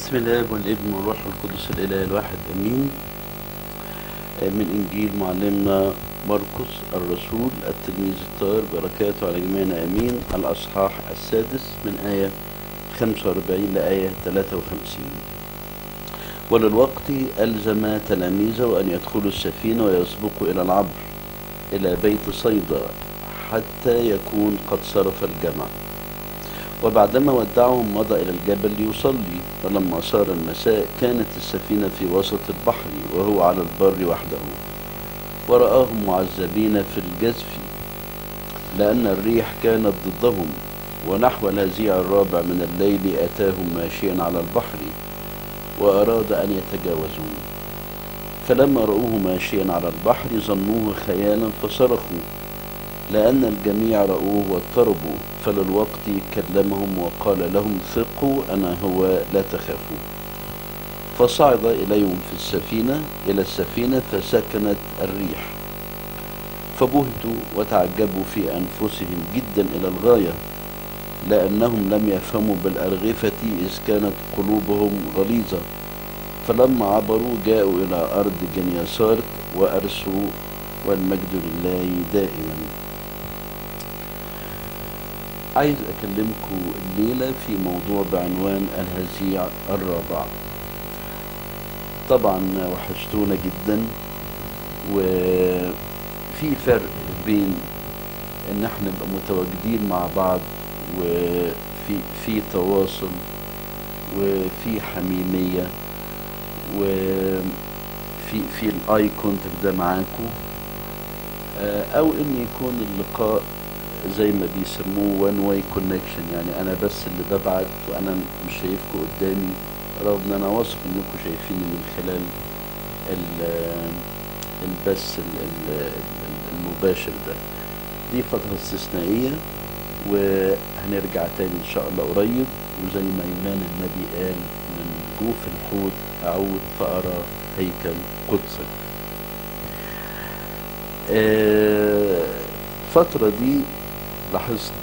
بسم الله والابن والروح القدس الاله الواحد امين من انجيل معلمنا مرقس الرسول التلميذ الطاهر بركاته على جميعنا امين الاصحاح السادس من ايه 45 لايه 53 وللوقت الزم تلاميذه ان يدخلوا السفينه ويسبقوا الى العبر الى بيت صيدا حتى يكون قد صرف الجمع وبعدما ودعهم مضى إلى الجبل ليصلي ولما صار المساء كانت السفينة في وسط البحر وهو على البر وحده ورآهم معذبين في الجزف لأن الريح كانت ضدهم ونحو الهزيع الرابع من الليل أتاهم ماشيا على البحر وأراد أن يتجاوزون فلما رأوه ماشيا على البحر ظنوه خيالا فصرخوا لأن الجميع رأوه واضطربوا فللوقت كلمهم وقال لهم ثقوا أنا هو لا تخافوا فصعد إليهم في السفينة إلى السفينة فسكنت الريح فبهتوا وتعجبوا في أنفسهم جدا إلى الغاية لأنهم لم يفهموا بالأرغفة إذ كانت قلوبهم غليظة فلما عبروا جاءوا إلى أرض جنيسارت وأرسوا والمجد لله دائما عايز أكلمكم الليلة في موضوع بعنوان الهزيع الرابع طبعا وحشتونا جدا وفي فرق بين ان احنا نبقى متواجدين مع بعض وفي في تواصل وفي حميمية وفي في الاي كونتاكت ده معاكم او ان يكون اللقاء زي ما بيسموه وان واي كونكشن يعني انا بس اللي ببعت وانا مش شايفكم قدامي رغم ان انا واثق انكم شايفيني من خلال البث المباشر ده دي فترة استثنائية وهنرجع تاني ان شاء الله قريب وزي ما يونان النبي قال من جوف الحوت اعود فارى هيكل قدسك الفترة دي لاحظت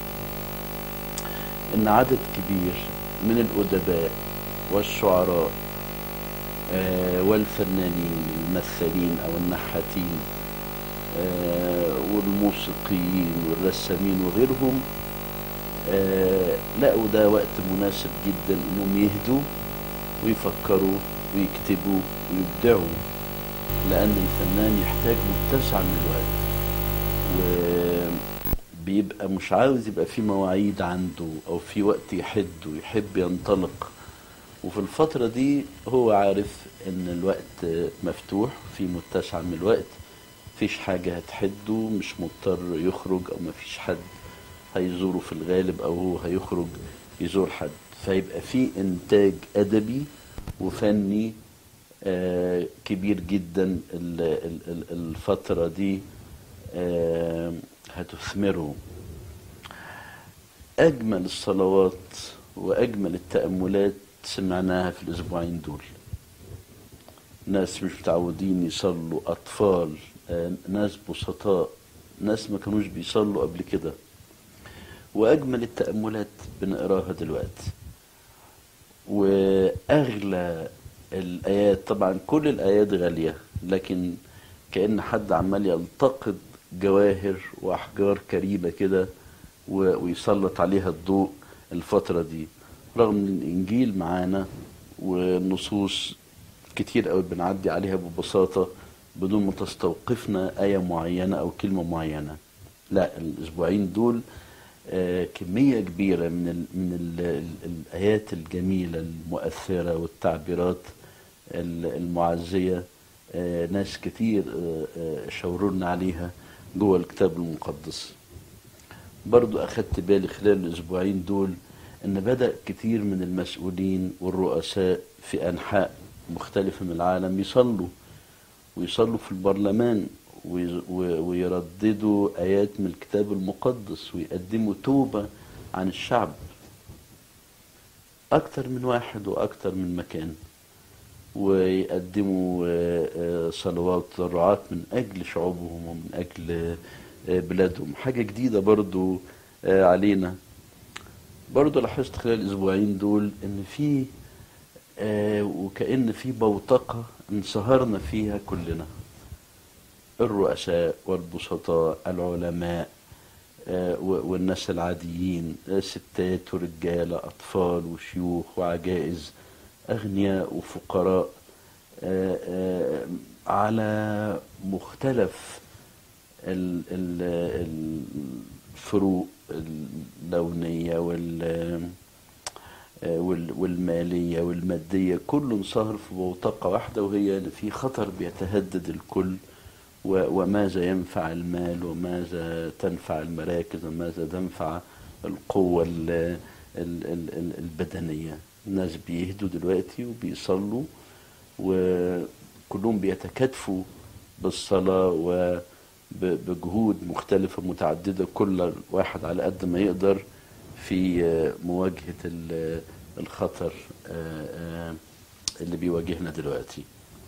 ان عدد كبير من الادباء والشعراء آه والفنانين الممثلين او النحاتين آه والموسيقيين والرسامين وغيرهم آه لقوا ده وقت مناسب جدا انهم يهدوا ويفكروا ويكتبوا ويبدعوا لان الفنان يحتاج متسع من الوقت وبيبقى مش عاوز يبقى في مواعيد عنده او في وقت يحد ويحب ينطلق وفي الفترة دي هو عارف ان الوقت مفتوح في متسع من الوقت مفيش حاجة هتحده مش مضطر يخرج او مفيش حد هيزوره في الغالب او هو هيخرج يزور حد فيبقى في انتاج ادبي وفني آه كبير جدا الفترة دي آه هتثمره أجمل الصلوات وأجمل التأملات سمعناها في الأسبوعين دول ناس مش متعودين يصلوا أطفال آه ناس بسطاء ناس ما كانوش بيصلوا قبل كده وأجمل التأملات بنقراها دلوقتي وأغلى الآيات طبعا كل الآيات غالية لكن كأن حد عمال يلتقط جواهر وأحجار كريمة كده ويسلط عليها الضوء الفترة دي رغم ان الإنجيل معانا والنصوص كتير قوي بنعدي عليها ببساطة بدون ما تستوقفنا آية معينة أو كلمة معينة لا الأسبوعين دول آه كمية كبيرة من ال من ال الآيات الجميلة المؤثرة والتعبيرات المعزية آه ناس كتير آه شاورونا عليها جوه الكتاب المقدس برضو أخدت بالي خلال الأسبوعين دول أن بدأ كتير من المسؤولين والرؤساء في أنحاء مختلفة من العالم يصلوا ويصلوا في البرلمان ويرددوا آيات من الكتاب المقدس ويقدموا توبة عن الشعب أكتر من واحد وأكتر من مكان ويقدموا صلوات تضرعات من أجل شعوبهم ومن أجل بلادهم حاجة جديدة برضو علينا برضو لاحظت خلال الأسبوعين دول إن في آه، وكأن في بوتقة انصهرنا فيها كلنا الرؤساء والبسطاء العلماء آه، و- والناس العاديين آه، ستات ورجالة أطفال وشيوخ وعجائز أغنياء وفقراء آه، آه، على مختلف ال- ال- الفروق اللونية وال آه، وال- والمالية والمادية كله انصهر في بوتقة واحدة وهي إن في خطر بيتهدد الكل و- وماذا ينفع المال وماذا تنفع المراكز وماذا تنفع القوة ال- ال- ال- ال- البدنية الناس بيهدوا دلوقتي وبيصلوا وكلهم بيتكاتفوا بالصلاة وبجهود مختلفة متعددة كل واحد على قد ما يقدر في آه، مواجهة ال- الخطر آه، آه، اللي بيواجهنا دلوقتي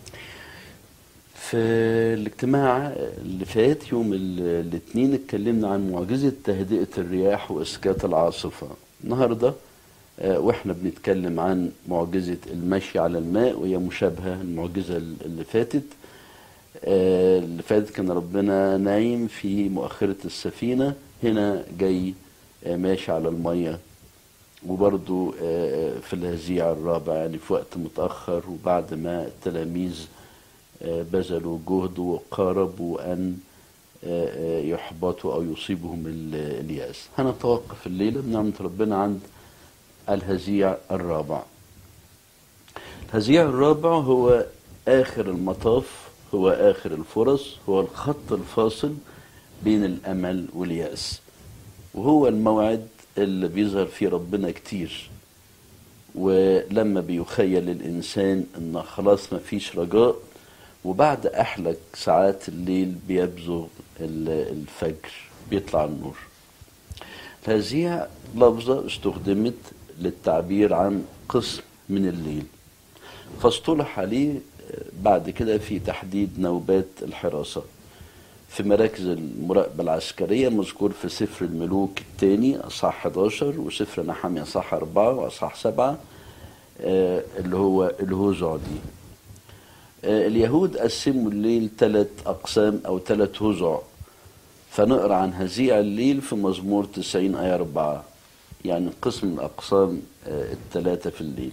في الاجتماع اللي فات يوم ال- الاثنين اتكلمنا عن معجزة تهدئة الرياح وإسكات العاصفة النهاردة آه، واحنا بنتكلم عن معجزة المشي على الماء وهي مشابهة المعجزة اللي فاتت آه، اللي فاتت كان ربنا نايم في مؤخرة السفينة هنا جاي آه، ماشي على المية وبرضو آه، في الهزيع الرابع يعني في وقت متأخر وبعد ما التلاميذ آه، بذلوا جهد وقاربوا أن آه، آه، يحبطوا أو يصيبهم ال- اليأس هنتوقف الليلة بنعمة ربنا عند الهزيع الرابع الهزيع الرابع هو آخر المطاف هو آخر الفرص هو الخط الفاصل بين الأمل واليأس وهو الموعد اللي بيظهر فيه ربنا كتير ولما بيخيل الإنسان إن خلاص ما فيش رجاء وبعد أحلك ساعات الليل بيبزغ ال- الفجر بيطلع النور هذه لفظة استخدمت للتعبير عن قسم من الليل فاصطلح عليه بعد كده في تحديد نوبات الحراسة في مراكز المراقبة العسكرية مذكور في سفر الملوك الثاني أصحاح 11 وسفر نحمية أصحاح 4 وأصحاح 7 آه، اللي هو الهزع دي آه، اليهود قسموا الليل ثلاث أقسام أو ثلاث هزع فنقرأ عن هزيع الليل في مزمور 90 آية 4 يعني قسم الأقسام آه، الثلاثة في الليل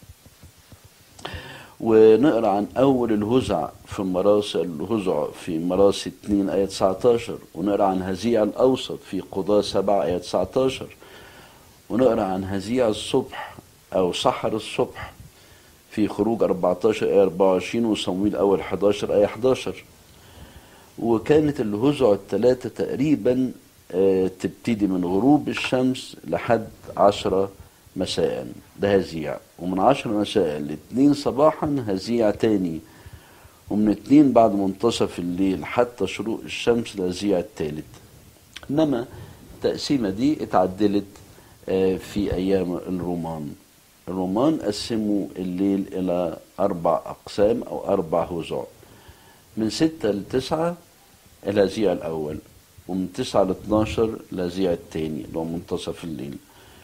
ونقرا عن اول الهزع في مراسي الهزع في مراسي 2 ايه 19 ونقرا عن هزيع الاوسط في قضاة 7 ايه 19 ونقرا عن هزيع الصبح او سحر الصبح في خروج 14 ايه 24 وصمويل اول 11 ايه 11 وكانت الهزع الثلاثة تقريبا آه، تبتدي من غروب الشمس لحد عشرة مساء ده هزيع ومن عشرة مساء لاتنين صباحا هزيع تاني ومن اتنين بعد منتصف الليل حتى شروق الشمس الهزيع التالت انما التقسيمة دي اتعدلت آه، في ايام الرومان الرومان قسموا الليل الى اربع اقسام او اربع هزع من ستة لتسعة الهزيع الأول ومن تسعة لاتناشر الهزيع التاني اللي هو منتصف الليل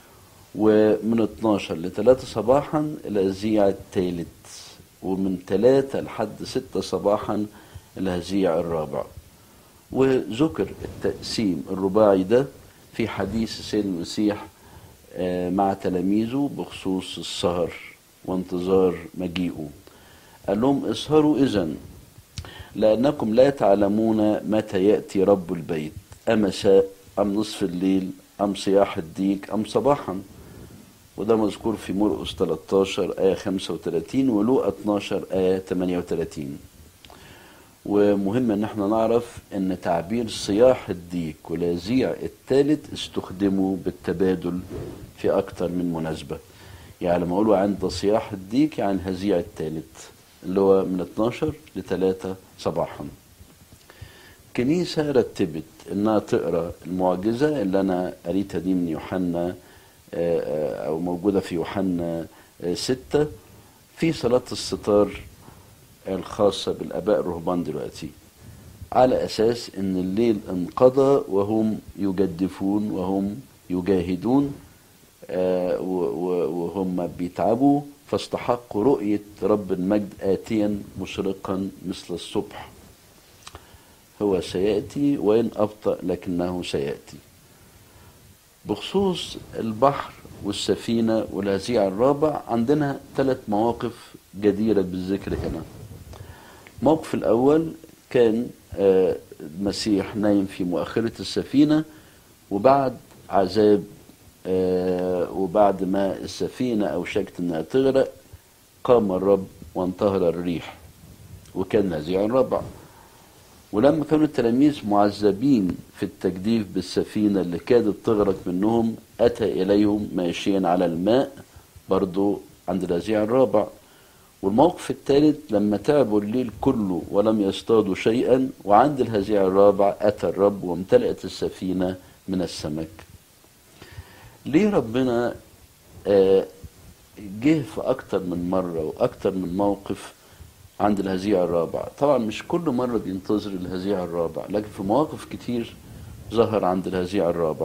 ومن 12 لتلاتة صباحا الهزيع التالت ومن تلاتة لحد ستة صباحا الهزيع الرابع وذكر التقسيم الرباعي ده في حديث السيد المسيح آه، مع تلاميذه بخصوص السهر وانتظار مجيئه قال لهم اسهروا إذن لأنكم لا تعلمون متى يأتي رب البيت أمساء أم نصف الليل أم صياح الديك أم صباحا وده مذكور في مرقس 13 آية 35 ولوقا 12 آية 38 ومهم ان احنا نعرف ان تعبير صياح الديك والهزيع الثالث استخدموا بالتبادل في اكتر من مناسبة يعني لما اقولوا عند صياح الديك يعني الهزيع الثالث اللي هو من 12 ل 3 صباحا كنيسة رتبت انها تقرا المعجزة اللي انا قريتها دي من يوحنا آه، آه، او موجودة في يوحنا آه، ستة في صلاة الستار الخاصة بالآباء الرهبان دلوقتي على أساس أن الليل انقضى وهم يجدفون وهم يجاهدون آه، و- و- وهم بيتعبوا فاستحقوا رؤية رب المجد آتيا مشرقا مثل الصبح هو سيأتي وإن أبطأ لكنه سيأتي بخصوص البحر والسفينة والهزيع الرابع عندنا ثلاث مواقف جديرة بالذكر هنا الموقف الأول كان آه، المسيح نايم في مؤخرة السفينة وبعد عذاب آه، وبعد ما السفينة أوشكت أنها تغرق قام الرب وانتهر الريح وكان هزيع الرابع ولما كانوا التلاميذ معذبين في التجديف بالسفينة اللي كادت تغرق منهم أتى إليهم ماشيا على الماء برضو عند الهزيع الرابع والموقف الثالث لما تعبوا الليل كله ولم يصطادوا شيئا وعند الهزيع الرابع أتى الرب وامتلأت السفينة من السمك ليه ربنا آه، جه في أكتر من مرة وأكتر من موقف عند الهزيع الرابع طبعا مش كل مرة بينتظر الهزيع الرابع لكن في مواقف كتير ظهر عند الهزيع الرابع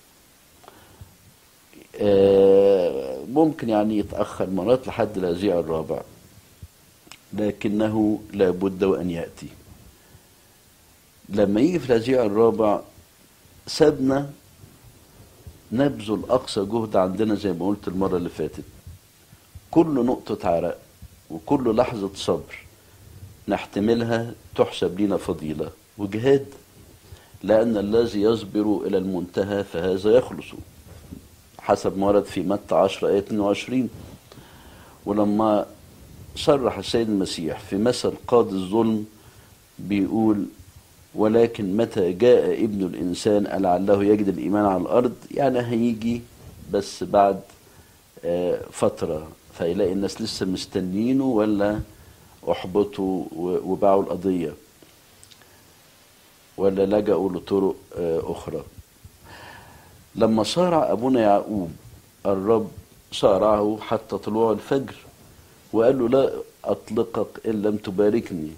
آه، ممكن يعني يتأخر مرات لحد الهزيع الرابع لكنه لابد وأن يأتي لما يجي في الهزيع الرابع سابنا نبذل أقصى جهد عندنا زي ما قلت المرة اللي فاتت كل نقطة عرق وكل لحظة صبر نحتملها تحسب لنا فضيلة وجهاد لأن الذي يصبر إلى المنتهى فهذا يخلص حسب ما ورد في متى 10 آية 22 ولما صرح السيد المسيح في مثل قاضي الظلم بيقول ولكن متى جاء ابن الإنسان لعله يجد الإيمان على الأرض يعني هيجي بس بعد آه، فترة فيلاقي الناس لسه مستنيينه ولا أحبطوا و- وباعوا القضية ولا لجأوا لطرق آه، أخرى لما صارع أبونا يعقوب الرب صارعه حتى طلوع الفجر وقال له لا أطلقك إن لم تباركني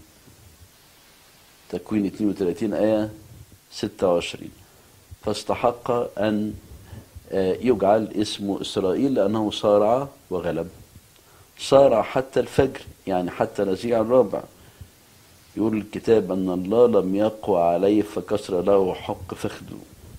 تكوين 32 آية 26 فاستحق أن آه، يجعل اسمه إسرائيل لأنه صارع وغلب صارع حتى الفجر يعني حتى نزيع الرابع يقول الكتاب أن الله لم يقوى عليه فكسر له حق فخده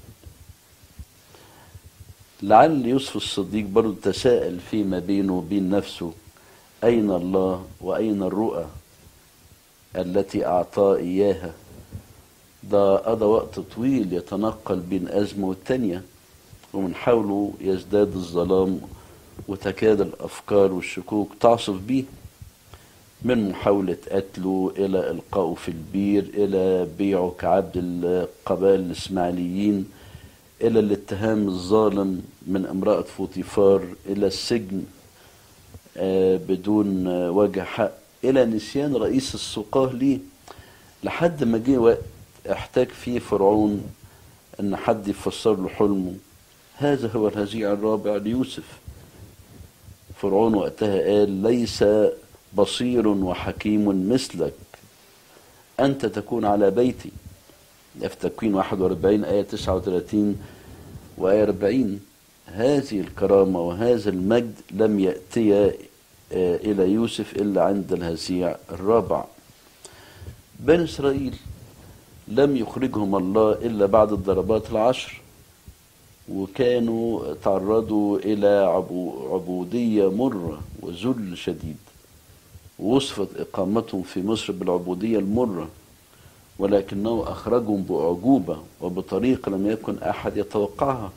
لعل يوسف الصديق برضه تساءل فيما بينه وبين نفسه أين الله وأين الرؤى التي أعطاه إياها ده قضى وقت طويل يتنقل بين أزمة والتانية ومن حوله يزداد الظلام وتكاد الأفكار والشكوك تعصف به من محاولة قتله إلى إلقائه في البير إلى بيعه كعبد القبائل الإسماعيليين إلى الاتهام الظالم من امرأة فوطيفار إلى السجن آه، بدون آه، وجه حق إلى نسيان رئيس السقاه ليه لحد ما جه وقت احتاج فيه فرعون ان حد يفسر له حلمه هذا هو الهزيع الرابع ليوسف فرعون وقتها قال ليس بصير وحكيم مثلك أنت تكون على بيتي ده في تكوين 41 آية 39 وآية 40 هذه الكرامة وهذا المجد لم يأتي آه، إلى يوسف إلا عند الهزيع الرابع بني إسرائيل لم يخرجهم الله إلا بعد الضربات العشر وكانوا تعرضوا إلى عبو- عبودية مرة وذل شديد ووصفت إقامتهم في مصر بالعبودية المرة ولكنه أخرجهم بأعجوبة وبطريقة لم يكن أحد يتوقعها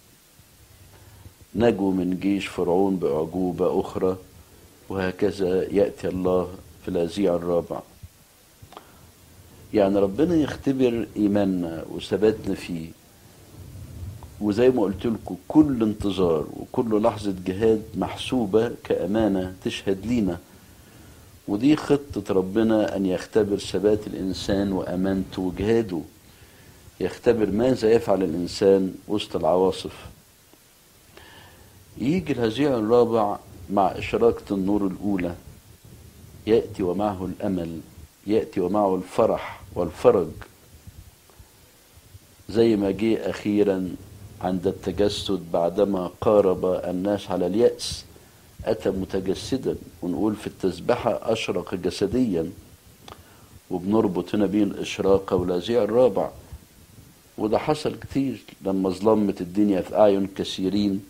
نجوا من جيش فرعون بأعجوبة أخرى وهكذا يأتي الله في الهزيع الرابع يعني ربنا يختبر إيماننا وثباتنا فيه وزي ما قلت لكم كل انتظار وكل لحظة جهاد محسوبة كأمانة تشهد لينا ودي خطة ربنا أن يختبر ثبات الإنسان وأمانته وجهاده يختبر ماذا يفعل الإنسان وسط العواصف يجي الهزيع الرابع مع إشراقة النور الأولى يأتي ومعه الأمل يأتي ومعه الفرح والفرج زي ما جه أخيرا عند التجسد بعدما قارب الناس على اليأس أتى متجسدا ونقول في التسبحة أشرق جسديا وبنربط هنا بين الإشراقة والأزياء الرابع وده حصل كتير لما ظلمت الدنيا في أعين كثيرين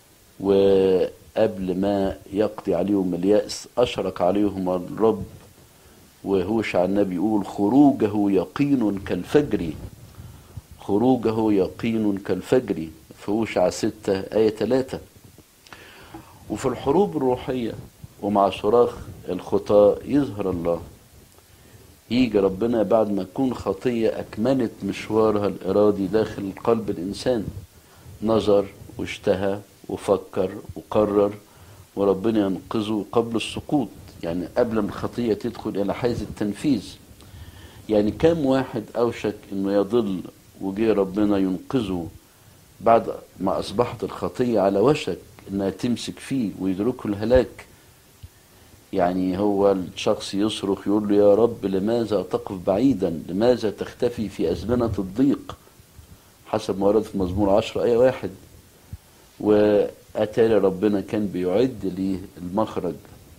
وقبل ما يقضي عليهم اليأس أشرق عليهم الرب وهوشع النبي يقول خروجه يقين كالفجر خروجه يقين كالفجر في هوشع ستة آية ثلاثة وفي الحروب الروحية ومع صراخ الخطاة يظهر الله يجي ربنا بعد ما تكون خطية أكملت مشوارها الإرادي داخل قلب الإنسان نظر واشتهى وفكر وقرر وربنا ينقذه قبل السقوط يعني قبل ما الخطية تدخل إلى حيز التنفيذ يعني كم واحد أوشك إنه يضل وجه ربنا ينقذه بعد ما أصبحت الخطية على وشك إنها تمسك فيه ويدركه الهلاك يعني هو الشخص يصرخ يقول له يا رب لماذا تقف بعيدا لماذا تختفي في أزمنة الضيق حسب ما ورد في مزمور عشر آية واحد وأتاري ربنا كان بيعد لي المخرج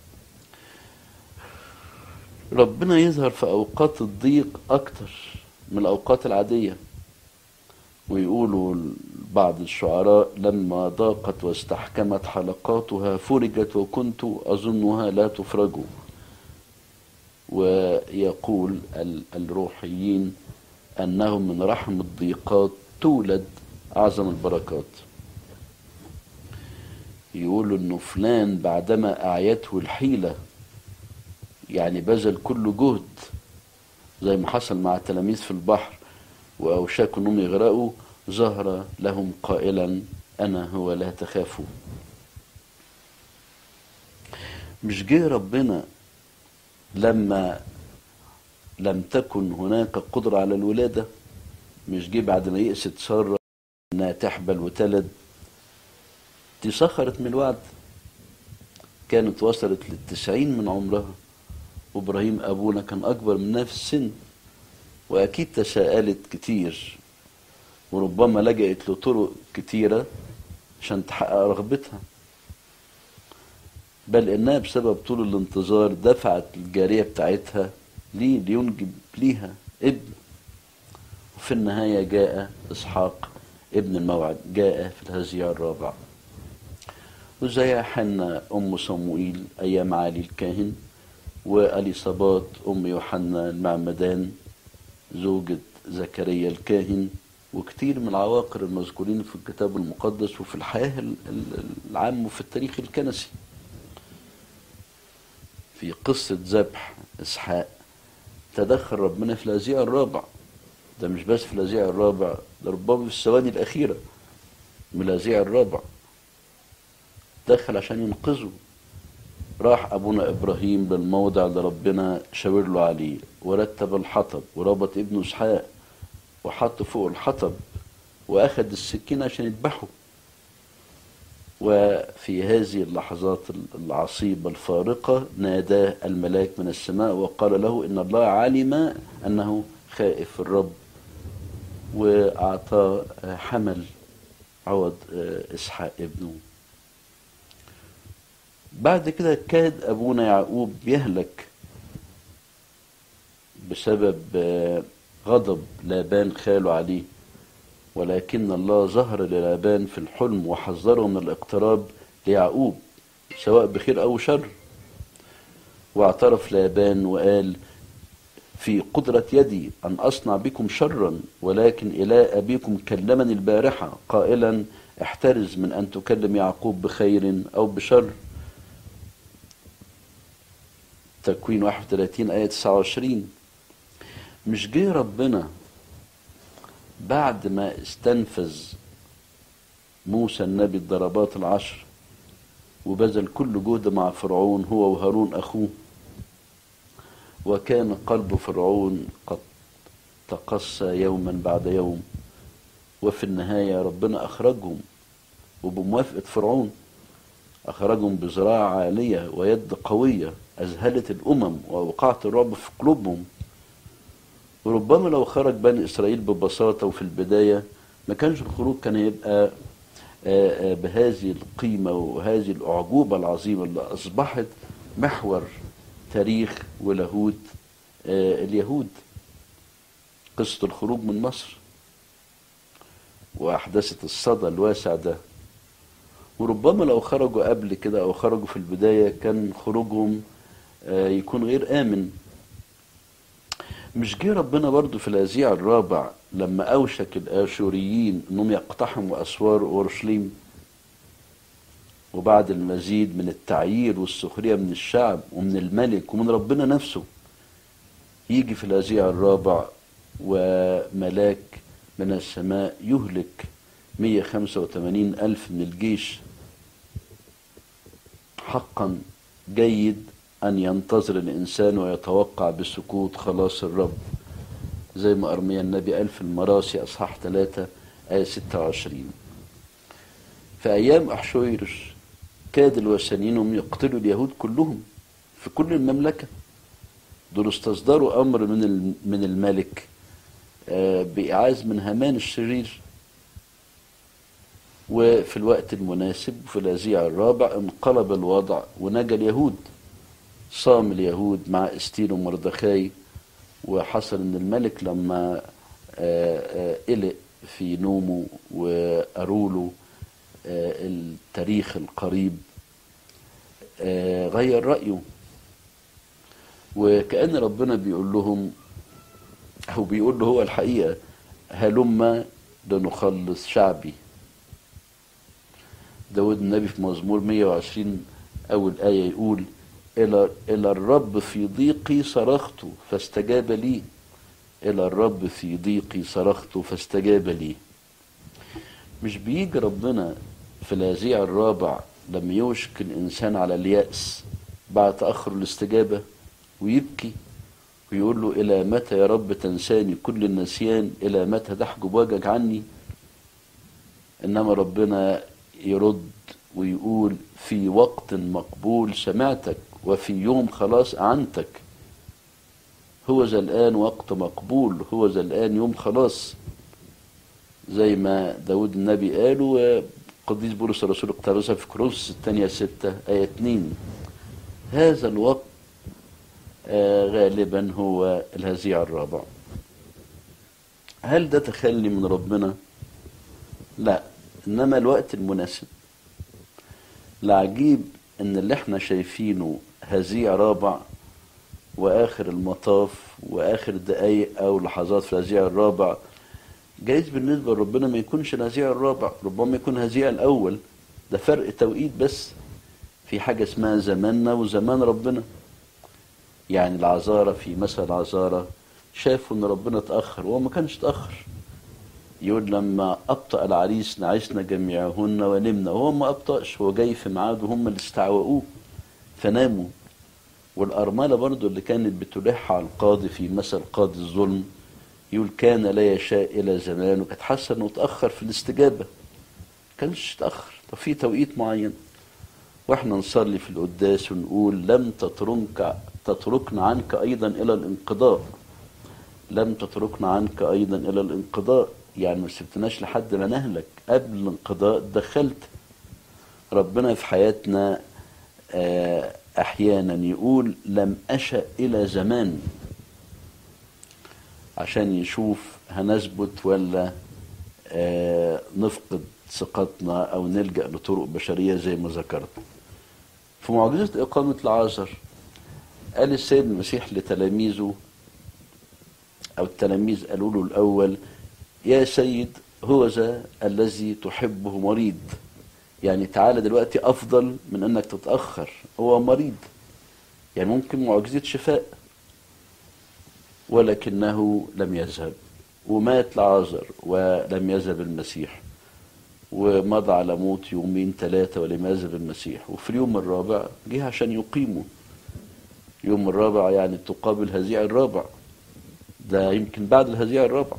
ربنا يظهر في أوقات الضيق أكتر من الأوقات العادية ويقولوا بعض الشعراء لما ضاقت واستحكمت حلقاتها فرجت وكنت أظنها لا تفرج ويقول الروحيين أنه من رحم الضيقات تولد أعظم البركات يقولوا أنه فلان بعدما أعيته الحيلة يعني بذل كل جهد زي ما حصل مع التلاميذ في البحر وأوشكوا أنهم يغرقوا ظهر لهم قائلا أنا هو لا تخافوا مش جه ربنا لما لم تكن هناك قدرة على الولادة مش جه بعد ما يأست سارة انها تحبل وتلد دي سخرت من الوعد كانت وصلت للتسعين من عمرها وابراهيم ابونا كان اكبر منها في السن واكيد تساءلت كتير وربما لجأت لطرق كتيرة عشان تحقق رغبتها بل انها بسبب طول الانتظار دفعت الجارية بتاعتها ليه لينجب ليها ابن وفي النهاية جاء إسحاق ابن الموعد جاء في الهزيع الرابع وزي حنا أم صموئيل أيام علي الكاهن وأليصابات أم يوحنا المعمدان زوجة زكريا الكاهن وكتير من العواقر المذكورين في الكتاب المقدس وفي الحياة العامة وفي التاريخ الكنسي في قصة ذبح إسحاق تدخل ربنا في الأزياء الرابع ده مش بس في الأزياء الرابع ده ربما في الثواني الأخيرة من الأزياء الرابع دخل عشان ينقذه راح أبونا إبراهيم للموضع اللي ربنا شاور له عليه ورتب الحطب وربط ابنه إسحاق وحط فوق الحطب وأخذ السكين عشان يذبحه وفي هذه اللحظات العصيبة الفارقة ناداه الملاك من السماء وقال له إن الله علم أنه خائف الرب وأعطاه حمل عوض إسحاق ابنه بعد كده كاد أبونا يعقوب يهلك بسبب غضب لابان خاله عليه ولكن الله ظهر للابان في الحلم وحذره من الاقتراب ليعقوب سواء بخير او شر واعترف لابان وقال في قدرة يدي أن أصنع بكم شرا ولكن إله أبيكم كلمني البارحة قائلا احترز من أن تكلم يعقوب بخير أو بشر تكوين 31 آية 29 مش جه ربنا بعد ما استنفذ موسى النبي الضربات العشر وبذل كل جهد مع فرعون هو وهارون أخوه وكان قلب فرعون قد تقسى يوما بعد يوم وفي النهاية ربنا أخرجهم وبموافقة فرعون أخرجهم بذراع عالية ويد قوية أذهلت الأمم ووقعت الرعب في قلوبهم وربما لو خرج بني إسرائيل ببساطة وفي البداية ما كانش الخروج كان يبقى آه، آه، بهذه القيمة وهذه الأعجوبة العظيمة اللي أصبحت محور تاريخ ولاهوت آه، اليهود قصة الخروج من مصر وأحدثت الصدى الواسع ده وربما لو خرجوا قبل كده أو خرجوا في البداية كان خروجهم آه، يكون غير آمن مش جه ربنا برضو في الأزيع الرابع لما أوشك الآشوريين أنهم يقتحموا أسوار أورشليم وبعد المزيد من التعيير والسخرية من الشعب ومن الملك ومن ربنا نفسه يجي في الأزيع الرابع وملاك من السماء يهلك 185 ألف من الجيش حقا جيد أن ينتظر الإنسان ويتوقع بسكوت خلاص الرب زي ما أرميا النبي قال في المراسي أصحاح 3 آية 26 في أيام أحشويرش كاد الوثنيين هم يقتلوا اليهود كلهم في كل المملكة دول استصدروا أمر من الم- من الملك آه، بإعاز من هامان الشرير وفي الوقت المناسب في الأزيع الرابع انقلب الوضع ونجا اليهود صام اليهود مع استير ومردخاي وحصل ان الملك لما آه، آه، قلق في نومه وقالوا له آه، التاريخ القريب آه، غير رأيه وكأن ربنا بيقول لهم أو بيقول له هو الحقيقة هلم لنخلص شعبي داود النبي في مزمور 120 أول آية يقول إلى إلى الرب في ضيقي صرخت فاستجاب لي إلى الرب في ضيقي صرخت فاستجاب لي مش بيجي ربنا في الهزيع الرابع لما يوشك الإنسان على اليأس بعد تأخر الاستجابة ويبكي ويقول له إلى متى يا رب تنساني كل النسيان إلى متى تحجب وجهك عني إنما ربنا يرد ويقول في وقت مقبول سمعتك وفي يوم خلاص أعنتك هو ذا الآن وقت مقبول هو ذا الآن يوم خلاص زي ما داود النبي قال وقديس بولس الرسول اقتبسها في كورنثوس الثانية ستة آية 2 هذا الوقت آه، غالبا هو الهزيع الرابع هل ده تخلي من ربنا لا انما الوقت المناسب العجيب ان اللي احنا شايفينه هزيع رابع واخر المطاف واخر دقايق او لحظات في الهزيع الرابع جايز بالنسبه لربنا ما يكونش الهزيع الرابع ربما يكون الهزيع الاول ده فرق توقيت بس في حاجه اسمها زماننا وزمان ربنا يعني العذارى في مثل العذارى شافوا ان ربنا اتاخر وهو ما كانش اتاخر يقول لما ابطا العريس نعسنا جميعهن ونمنا وهو ما ابطاش هو جاي في ميعاده هم اللي استعوقوه فناموا والارمله برضو اللي كانت بتلح على القاضي في مثل قاضي الظلم يقول كان لا يشاء الى زمان وكانت حاسه انه اتاخر في الاستجابه كانش اتاخر طب في توقيت معين واحنا نصلي في القداس ونقول لم تترك تتركنا عنك ايضا الى الانقضاء لم تتركنا عنك ايضا الى الانقضاء يعني ما سبتناش لحد ما نهلك قبل الانقضاء دخلت ربنا في حياتنا آه، احيانا يقول لم اشا الى زمان عشان يشوف هنثبت ولا آه، نفقد ثقتنا او نلجا لطرق بشريه زي ما ذكرت في معجزه اقامه العازر قال السيد المسيح لتلاميذه او التلاميذ قالوا له الاول يا سيد هو ذا الذي تحبه مريض يعني تعالى دلوقتي افضل من انك تتاخر هو مريض يعني ممكن معجزه شفاء ولكنه لم يذهب ومات لعازر ولم يذهب المسيح ومضى على موت يومين ثلاثة ولم يذهب المسيح وفي اليوم الرابع جه عشان يقيمه يوم الرابع يعني تقابل هزيع الرابع ده يمكن بعد الهزيع الرابع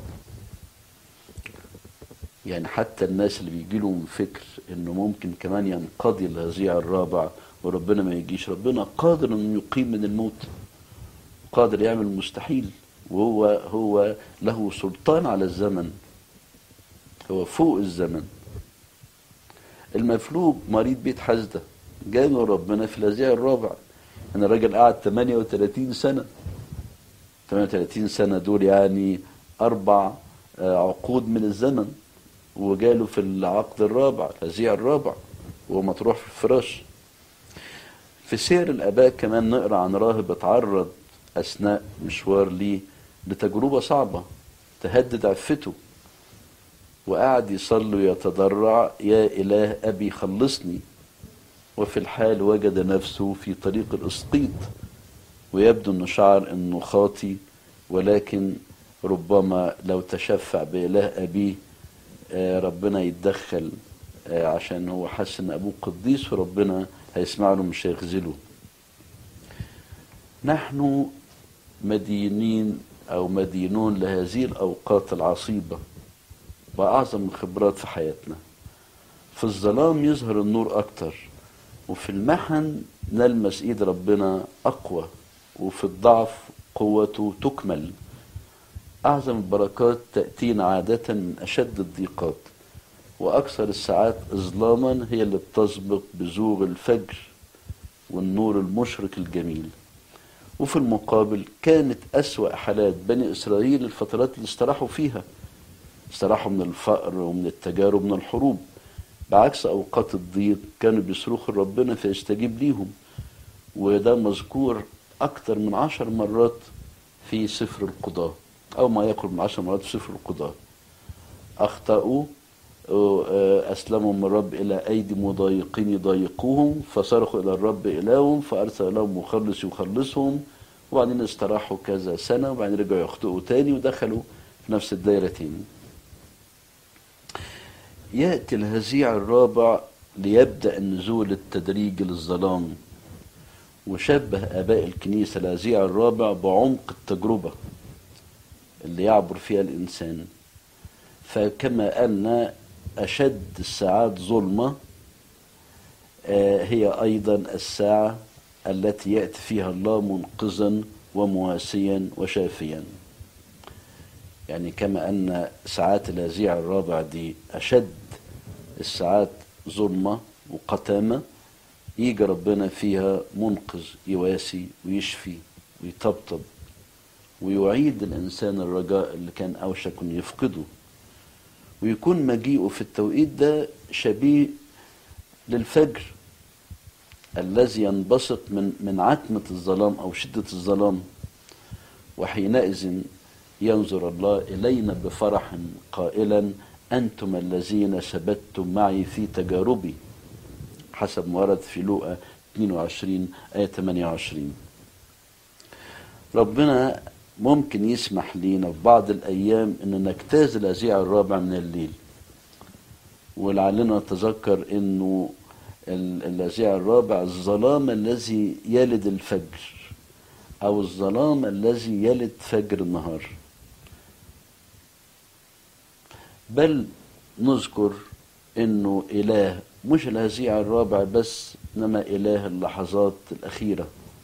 يعني حتى الناس اللي بيجي لهم فكر انه ممكن كمان ينقضي الهزيع الرابع وربنا ما يجيش ربنا قادر انه يقيم من الموت قادر يعمل المستحيل وهو هو له سلطان على الزمن هو فوق الزمن المفلوج مريض بيت حزدة جاله ربنا في الأزياء الرابع أنا راجل قعد 38 سنة 38 سنة دول يعني أربع آه، عقود من الزمن وجاله في العقد الرابع الأزياء الرابع وهو مطروح في الفراش في سير الآباء كمان نقرأ عن راهب اتعرض أثناء مشوار ليه لتجربة صعبة تهدد عفته وقعد يصلي ويتضرع يا إله أبي خلصني وفي الحال وجد نفسه في طريق الإسقيط ويبدو أنه شعر أنه خاطي ولكن ربما لو تشفع بإله أبيه آه، ربنا يتدخل آه، عشان هو حس ان ابوه قديس وربنا هيسمع له مش هيخذله نحن مدينين او مدينون لهذه الاوقات العصيبه واعظم الخبرات في حياتنا في الظلام يظهر النور اكتر وفي المحن نلمس ايد ربنا اقوى وفي الضعف قوته تكمل اعظم البركات تاتينا عاده من اشد الضيقات وأكثر الساعات إظلاما هي اللي بتسبق بزوغ الفجر والنور المشرق الجميل وفي المقابل كانت أسوأ حالات بني إسرائيل الفترات اللي استراحوا فيها استراحوا من الفقر ومن التجارب من الحروب بعكس أوقات الضيق كانوا بيصرخوا لربنا فيستجيب ليهم وده مذكور أكثر من عشر مرات في سفر القضاء أو ما يقرب من عشر مرات في سفر القضاء أخطأوا أسلمهم الرب إلى أيدي مضايقين يضايقوهم فصرخوا إلى الرب إلههم فأرسل لهم مخلص يخلصهم وبعدين استراحوا كذا سنة وبعدين رجعوا يخطئوا تاني ودخلوا في نفس الدايرة تاني يأتي الهزيع الرابع ليبدأ النزول التدريجي للظلام وشبه آباء الكنيسة الهزيع الرابع بعمق التجربة اللي يعبر فيها الإنسان فكما أن أشد الساعات ظلمة آه، هي أيضا الساعة التي يأتي فيها الله منقذا ومواسيا وشافيا يعني كما أن ساعات الهزيع الرابع دي أشد الساعات ظلمة وقتامة يجي ربنا فيها منقذ يواسي ويشفي ويطبطب ويعيد الإنسان الرجاء اللي كان أوشك أن يفقده ويكون مجيئه في التوقيت ده شبيه للفجر الذي ينبسط من من عتمة الظلام أو شدة الظلام وحينئذ ينظر الله إلينا بفرح قائلا أنتم الذين ثبتتم معي في تجاربي حسب ما ورد في لوقا 22 آية 28 ربنا ممكن يسمح لينا في بعض الأيام أن نجتاز الأزيع الرابع من الليل ولعلنا نتذكر أنه الأزيع الرابع الظلام الذي يلد الفجر أو الظلام الذي يلد فجر النهار بل نذكر أنه إله مش الهزيع الرابع بس إنما إله اللحظات الأخيرة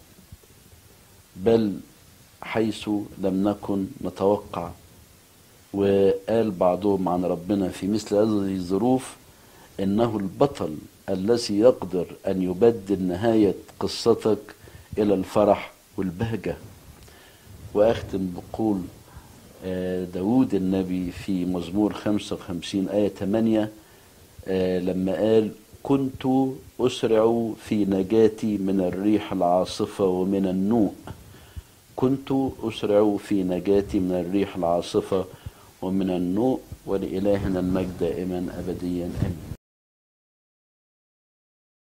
بل حيث لم نكن نتوقع وقال بعضهم عن ربنا في مثل هذه الظروف انه البطل الذي يقدر ان يبدل نهايه قصتك الى الفرح والبهجه واختم بقول داود النبي في مزمور 55 آية 8 لما قال كنت أسرع في نجاتي من الريح العاصفة ومن النوء كنت أسرع في نجاتي من الريح العاصفة ومن النوء ولإلهنا المجد دائما أبديا آمين